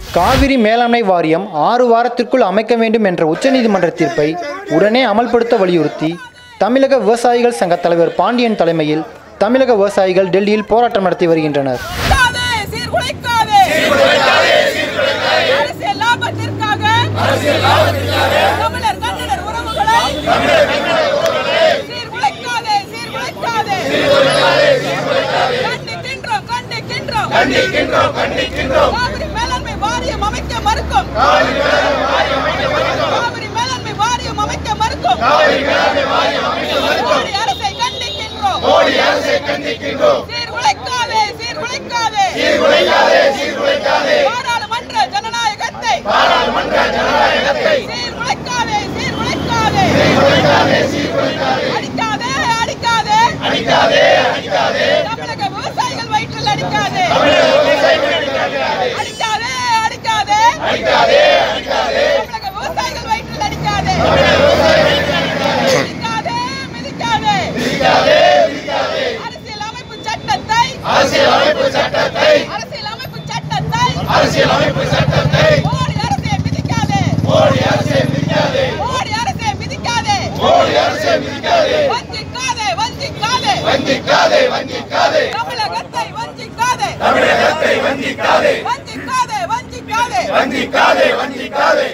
காவிரி மேலாண்மை வாரியம் ஆறு வாரத்திற்குள் அமைக்க வேண்டும் என்ற உச்சநீதிமன்ற தீர்ப்பை உடனே அமல்படுத்த வலியுறுத்தி தமிழக விவசாயிகள் சங்க தலைவர் பாண்டியன் தலைமையில் தமிழக விவசாயிகள் டெல்லியில் போராட்டம் நடத்தி வருகின்றனர் சீர்குலைக்காதே, சீர்குலைக்காதே. அரசியல் லாபத்திற்காக தமிழர் கன்னடர் உறவுகளை சீர்குலைக்காதே, சீர்குலைக்காதே. கண்டிக்கின்றோம், கண்டிக்கின்றோம். காவிரி மேலாண்மை வாரியம் அமைக்க மறுக்கும் காவிரி மேலாண்மை வாரியம் அமைக்க மறுக்கும் மோடி அரசை கண்டிக்கின்றோம் சீர்குலைக்காதே சீர்குலைக்காதே பாராளுமன்ற ஜனநாயகத்தை சீர்குலைக்காதே சீர்குலைக்காதே அடிக்காதே அடிக்காதே தமிழக விவசாயிகள் வயிற்றில் அடிக்காதே அடிக்காதே அடிக்காதே தமிழக விவசாயிகள் வயிற்றில் அடிக்காதே மிதிக்காதே மிதிக்காதே அரசியல் அமைப்பு சட்டத்தை அரசியல் அமைப்பு சட்டத்தை மோடி அரசே மிதிக்காதே மோடி அரசே மிதிக்காதே வஞ்சிக்காதே வஞ்சிக்காதே தமிழகத்தை வஞ்சிக்காதே வஞ்சிக்காதே வஞ்சிக்காதே